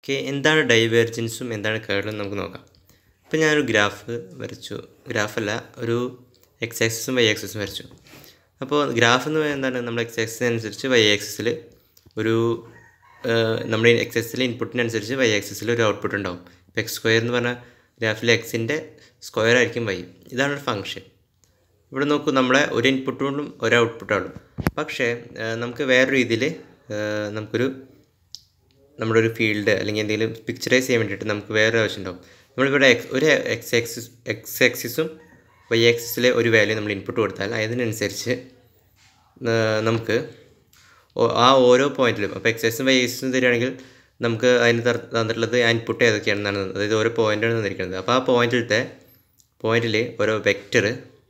okay എന്താണ് ഡൈവേർജൻസും എന്താണ് കേർലും നമുക്ക് നോക്കാം ഇപ്പോൾ ഞാനൊരു ഗ്രാഫ് വരച്ചു ഗ്രാഫല്ല ഒരു എക്സ് ആക്സിസും വൈ ആക്സിസും വരച്ചു അപ്പോൾ ഗ്രാഫ് എന്ന് പറയുന്നത് എന്താണ് നമ്മുടെ എക്സ് ആക്സിസിനനുസരിച്ച് വൈ ആക്സിസിൽ ഒരു ഏഹ്, നമ്മുടെ എക്സ് ആക്സിസിലെ ഇൻപുട്ടിനനുസരിച്ച് വൈ ആക്സിസിൽ ഒരു ഔട്ട്പുട്ട് ഉണ്ടാവും ഇപ്പോൾ എക്സ് സ്ക്വയർ എന്ന് പറഞ്ഞാൽ ഗ്രാഫിലെ എക്സിൻ്റെ സ്ക്വയർ ആയിരിക്കും വൈ ഇതാണ് ഒരു ഫംഗ്ഷൻ ഇവിടെ നോക്കൂ നമ്മളെ ഒരു ഇൻപുട്ടും ഒരു ഔട്ട്പുട്ടാണ് പക്ഷേ ഏഹ്, നമുക്ക് വേറൊരു രീതിയിൽ നമുക്കൊരു നമ്മുടെ ഒരു ഫീൽഡ് അല്ലെങ്കിൽ എന്തെങ്കിലും പിക്ചറൈസ് ചെയ്യാൻ വേണ്ടിയിട്ട് നമുക്ക് വേറെ ആവശ്യം ഉണ്ടാവും നമ്മളിവിടെ എക്സ് ഒരു എക്സ് ആക്സിസ് എക്സ് ആക്സിസും വൈ ആക്സിസിലെ ഒരു വാല്യൂ നമ്മൾ ഇൻപുട്ട് കൊടുത്താൽ അതിനനുസരിച്ച് ഏഹ്, നമുക്ക് ഓ- ആ ഓരോ പോയിന്റിലും അപ്പോൾ എക്സ് ആക്സിസും വൈ ആക്സിസും തരികയാണെങ്കിൽ നമുക്ക് അതിന് തർ- തന്നിട്ടുള്ളത് ഇൻപുട്ട് ഏതൊക്കെയാണെന്നാണ് അതായത് ഓരോ പോയിൻ്റാണ് തന്നിരിക്കുന്നത് അപ്പോൾ ആ പോയിന്റിലത്തെ പോയിന്റിൽ ഓരോ വെക്റ്റർ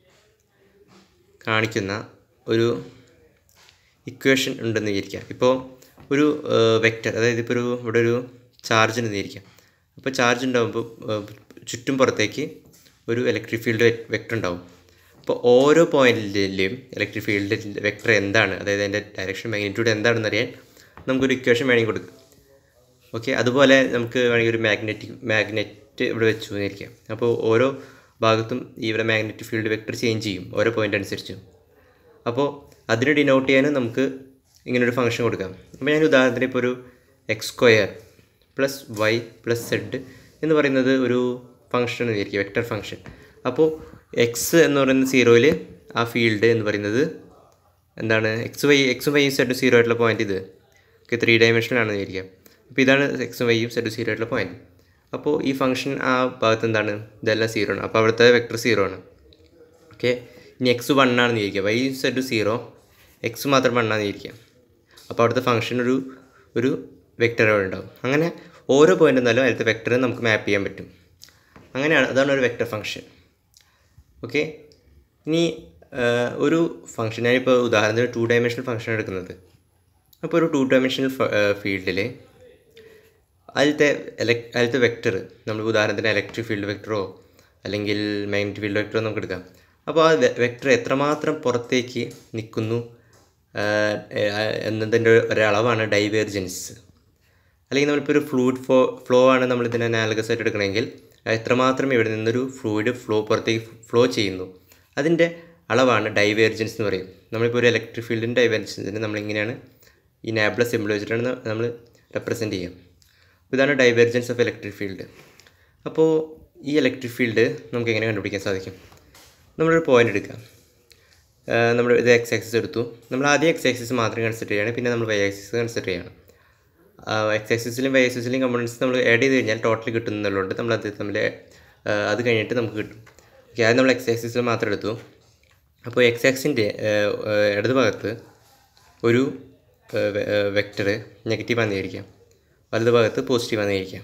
കാണിക്കുന്ന ഒരു ഇക്വേഷൻ ഉണ്ടെന്ന് വിചാരിക്കുക ഇപ്പോൾ ഒരു വെക്റ്റർ അതായത് ഇപ്പോൾ ഒരു ഇവിടെ ഒരു ചാർജ് ഉണ്ടെന്ന് വിചാരിക്കുക അപ്പോൾ ചാർജ് ഉണ്ടാകുമ്പോൾ ചുറ്റും പുറത്തേക്ക് ഒരു ഇലക്ട്രിക് ഫീൽഡ് വെക്റ്റർ ഉണ്ടാവും അപ്പോൾ ഓരോ പോയിന്റിലെയും ഇലക്ട്രിക് ഫീൽഡ് വെക്റ്റർ എന്താണ് അതായത് അതിൻ്റെ ഡയറക്ഷൻ മാഗ്നിറ്റ്യൂഡ് എന്താണെന്ന് അറിയാൻ നമുക്കൊരു ഇക്വേഷൻ വേണമെങ്കിൽ കൊടുക്കാം ഓക്കെ അതുപോലെ നമുക്ക് വേണമെങ്കിൽ ഒരു മാഗ്നറ്റിക് മാഗ്നറ്റ് ഇവിടെ വെച്ചു എന്നിരിക്കാം അപ്പോൾ ഓരോ ഭാഗത്തും ഇവിടെ മാഗ്നറ്റിക് ഫീൽഡ് വെക്റ്റർ ചേഞ്ച് ചെയ്യും ഓരോ പോയിന്റ് അനുസരിച്ച് അപ്പോൾ അതിനെ ഡിനോട്ട് ചെയ്യാനും നമുക്ക് ഇങ്ങനൊരു ഫംഗ്ഷൻ കൊടുക്കാം അപ്പോൾ ഞാൻ ഉദാഹരണത്തിന് ഇപ്പോൾ ഒരു X square plus Y plus Z എന്ന് പറയുന്നത് ഒരു ഫംഗ്ഷൻ എന്ന് വിചാരിക്കുക വെക്റ്റർ ഫംഗ്ഷൻ അപ്പോൾ എക്സ് എന്ന് പറയുന്ന സീറോയിൽ ആ ഫീൽഡ് എന്ന് പറയുന്നത് എന്താണ് എക്സ് വൈ എക്സും വൈയും സെഡും സീറോ ആയിട്ടുള്ള പോയിന്റ് ഇത് ഓക്കെ ത്രീ ഡയമെൻഷനിലാണെന്ന് വിചാരിക്കുക അപ്പോൾ ഇതാണ് എക്സും വൈയും സെഡും സീറോ ആയിട്ടുള്ള പോയിന്റ് അപ്പോൾ ഈ ഫംഗ്ഷൻ ആ ഭാഗത്ത് എന്താണ് ഇതെല്ലാം സീറോ ആണ് അപ്പോൾ അവിടുത്തെ വെക്റ്റർ സീറോ ആണ് ഓക്കെ ഇനി എക്സ് വൺ ആണെന്ന് ഇരിക്കുക വൈ സെഡ് സീറോ എക്സ് മാത്രം വൺ ആണെന്ന് ഇരിക്കുക അപ്പോൾ അവിടുത്തെ ഫംഗ്ഷൻ ഒരു ഒരു വെക്റ്റർ ഉണ്ടാവും അങ്ങനെ ഓരോ പോയിന്റ് എന്നാലും അതിലത്തെ വെക്റ്റർ നമുക്ക് മാപ്പ് ചെയ്യാൻ പറ്റും അങ്ങനെയാണ് അതാണ് ഒരു വെക്റ്റർ ഫംഗ്ഷൻ ഓക്കെ ഇനി ആ, ഒരു ഫംഗ്ഷൻ ഞാനിപ്പോൾ ഉദാഹരണത്തിന് ടു ഡയമെൻഷണൽ ഫംഗ്ഷൻ എടുക്കുന്നത് അപ്പോൾ ഒരു ടു ഡയമെൻഷണൽ ഫീൽഡിൽ അതിലത്തെ എലക് അതിലത്തെ വെക്റ്റർ നമ്മൾ ഉദാഹരണത്തിന് ഇലക്ട്രിക് ഫീൽഡ് വെക്ടറോ അല്ലെങ്കിൽ മാഗ്നറ്റിക് ഫീൽഡ് വെക്ടറോ നമുക്ക് എടുക്കാം അപ്പോൾ ആ വെക്ടർ എത്രമാത്രം പുറത്തേക്ക് നിൽക്കുന്നു ആഹ് എന്നതിൻ്റെ ഒരളവാണ് ഡൈവേർജൻസ് അല്ലെങ്കിൽ നമ്മളിപ്പോൾ ഒരു ഫ്ലൂയിഡ് ഫ്ലോ ഫ്ലോ ആണ് നമ്മൾ ഇതിനെ അനാലഗസ് ആയിട്ട് എടുക്കണമെങ്കിൽ എത്രമാത്രം ഇവിടെ നിന്നൊരു ഫ്ലൂയിഡ് ഫ്ലോ പുറത്തേക്ക് ഫ്ലോ ചെയ്യുന്നു അതിൻ്റെ അളവാണ് ഡൈവേർജൻസ് എന്ന് പറയും നമ്മളിപ്പോൾ ഒരു ഇലക്ട്രിക് ഫീൽഡിൻ്റെ ഡൈവേർജൻസിന് നമ്മളിങ്ങനെയാണ് ഈ നാബ്ല സിമ്പിൾ വെച്ചിട്ടാണ് നമ്മൾ റെപ്രസെൻറ്റ് ചെയ്യുക അപ്പോൾ ഇതാണ് ഡൈവേർജൻസ് ഓഫ് ഇലക്ട്രിക് ഫീൽഡ് അപ്പോൾ ഈ ഇലക്ട്രിക് ഫീൽഡ് നമുക്ക് എങ്ങനെ കണ്ടുപിടിക്കാൻ സാധിക്കും നമ്മളൊരു പോയിന്റ് എടുക്കാം ആഹ് നമ്മൾ ഇത് എക്സ് ആക്സിസ് എടുത്തു നമ്മൾ ആദ്യം എക്സ് ആക്സിസ് മാത്രം കൺസിഡർ ചെയ്യാണ് പിന്നെ നമ്മൾ വൈ ആക്സിസ് കൺസിഡർ ചെയ്യണം എക്സ് ആക്സിസിലും വൈ ആക്സിസിലും കമ്പോണൻസ് നമ്മൾ ആഡ് ചെയ്ത് കഴിഞ്ഞാൽ ടോട്ടൽ കിട്ടുന്നുള്ളതുകൊണ്ട് നമ്മൾ അത് തമ്മിൽ ആഹ് അത് കഴിഞ്ഞിട്ട് നമുക്ക് കിട്ടും ഓക്കെ ആദ്യം നമ്മൾ എക്സ് ആക്സിസിൽ മാത്രം എടുത്തു അപ്പോൾ എക്സ് ആക്സിൻ്റെ ഇടത് ഭാഗത്ത് ഒരു വെക്റ്റർ നെഗറ്റീവ് ആണെന്നിരിക്കാം വലത് ഭാഗത്ത് പോസിറ്റീവ് ആണെന്നിരിക്കാം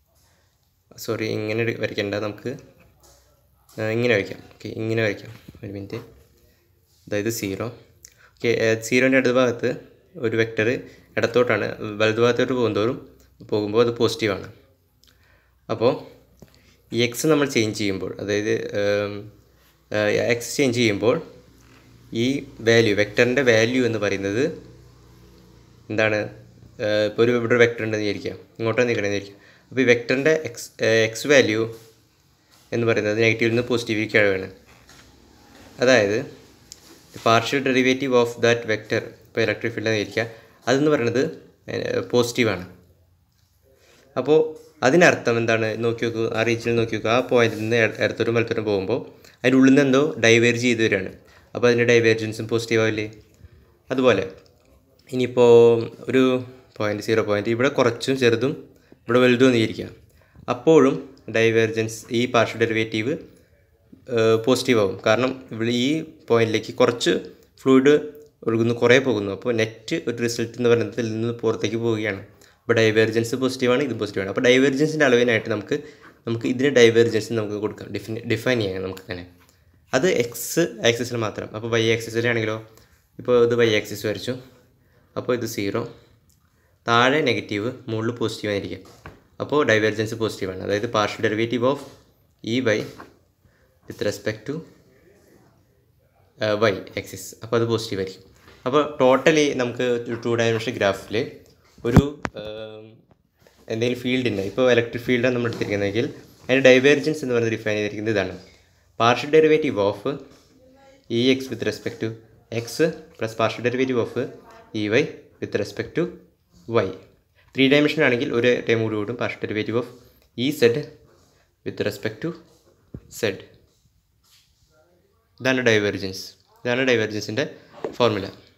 സോറി ഇങ്ങനെ എടു- വരയ്ക്കണ്ട നമുക്ക് ആ, ഇങ്ങനെ വരയ്ക്കാം ഓക്കെ ഇങ്ങനെ വരയ്ക്കാം ഒരു മിനിറ്റ് അതായത് സീറോ ഓക്കെ സീറോൻ്റെ അടുത്ത ഭാഗത്ത് ഒരു വെക്റ്റർ ഇടത്തോട്ടാണ് വലത് ഭാഗത്തോട്ട് പോകുന്തോറും പോകുമ്പോൾ അത് പോസിറ്റീവാണ് അപ്പോൾ ഈ എക്സ് നമ്മൾ ചേഞ്ച് ചെയ്യുമ്പോൾ അതായത് എക്സ് ചേഞ്ച് ചെയ്യുമ്പോൾ ഈ വാല്യൂ വെക്റ്ററിൻ്റെ വാല്യൂ എന്ന് പറയുന്നത് എന്താണ് ഇപ്പോൾ ഒരു ഇവിടെ വെക്റ്റർ ഉണ്ടെന്ന് വിചാരിക്കാം ഇങ്ങോട്ടാണ് നിൽക്കണമെന്ന് വിചാരിക്കാം അപ്പോൾ ഈ വെക്റ്ററിൻ്റെ എക്സ് എക്സ് വാല്യൂ എന്ന് പറയുന്നത് നെഗറ്റീവിൽ നിന്ന് പോസിറ്റീവിലേക്ക് കഴിവാണ് അതായത് partial derivative of that vector ഇപ്പോൾ ഇലക്ട്രിക് ഫീൽഡ് ഇരിക്കുക അതെന്ന് പറയുന്നത് പോസിറ്റീവാണ് അപ്പോൾ അതിനർത്ഥം എന്താണ് നോക്കി നോക്കൂ ആ റീജിയനിൽ നോക്കി നോക്കൂ ആ പോയിന്റിൽ നിന്ന് ഇട- ഇടത്തോട്ടും വലത്തോട്ടും പോകുമ്പോൾ അതിൻ്റെ ഉള്ളിൽ നിന്ന് എന്തോ ഡൈവേർജ് ചെയ്ത് വരികയാണ് അപ്പോൾ അതിൻ്റെ ഡൈവേർജൻസും പോസിറ്റീവ് ആവില്ലേ അതുപോലെ ഇനിയിപ്പോൾ ഒരു പോയിൻറ്റ് സീറോ പോയിൻറ്റ് ഇവിടെ കുറച്ചും ചെറുതും ഇവിടെ വലുതും എന്നിരിക്കുക അപ്പോഴും ഡൈവേർജൻസ് ഈ പാർഷ്യൽ ഡെറിവേറ്റീവ് പോസിറ്റീവ് ആവും കാരണം ഇവിടെ ഈ പോയിന്റിലേക്ക് കുറച്ച് ഫ്ലൂയിഡ് ഒഴുകുന്നു കുറേ പോകുന്നു അപ്പോൾ നെറ്റ് ഒരു റിസൾട്ട് എന്ന് പറയുന്നത് ഇതിൽ നിന്ന് പുറത്തേക്ക് പോവുകയാണ് അപ്പോൾ ഡൈവേർജൻസ് പോസിറ്റീവാണ് ഇത് പോസിറ്റീവാണ് അപ്പോൾ ഡൈവേർജൻസിൻ്റെ അളവിനായിട്ട് നമുക്ക് നമുക്ക് ഇതിന് ഡൈവേർജൻസ് നമുക്ക് കൊടുക്കാം ഡിഫിൻ ഡിഫൈൻ ചെയ്യാം നമുക്ക് അങ്ങനെ അത് എക്സ് ആക്സിസിൽ മാത്രം അപ്പോൾ വൈ ആക്സിസിലാണെങ്കിലോ ഇപ്പോൾ ഇത് വൈ ആക്സിസ് വരച്ചു അപ്പോൾ ഇത് സീറോ താഴെ നെഗറ്റീവ് മുകളിൽ പോസിറ്റീവ് ആയിരിക്കും അപ്പോൾ ഡൈവേർജൻസ് പോസിറ്റീവാണ് അതായത് partial derivative of E Y with respect to Y axis അപ്പോൾ അത് പോസിറ്റീവ് ആയിരിക്കും അപ്പോൾ ടോട്ടലി നമുക്ക് ടു ഡയമെൻഷൻ ഗ്രാഫിൽ ഒരു എന്തെങ്കിലും ഫീൽഡ് ഉണ്ട് ഇപ്പോൾ ഇലക്ട്രിക് ഫീൽഡാണ് നമ്മൾ എടുത്തിരിക്കുന്നതെങ്കിൽ അതിൻ്റെ ഡൈവേർജൻസ് എന്ന് പറയുന്നത് ഡിഫൈൻ ചെയ്തിരിക്കുന്നത് ഇതാണ് partial derivative of E X with respect to X plus partial derivative of E Y with respect to Y three dimension ആണെങ്കിൽ ഒരു ടൈം കൂടി കൂടും partial derivative of E Z with respect to Z ഇതാണ് divergence ഇതാണ് ഡൈവേർജൻസിൻ്റെ formula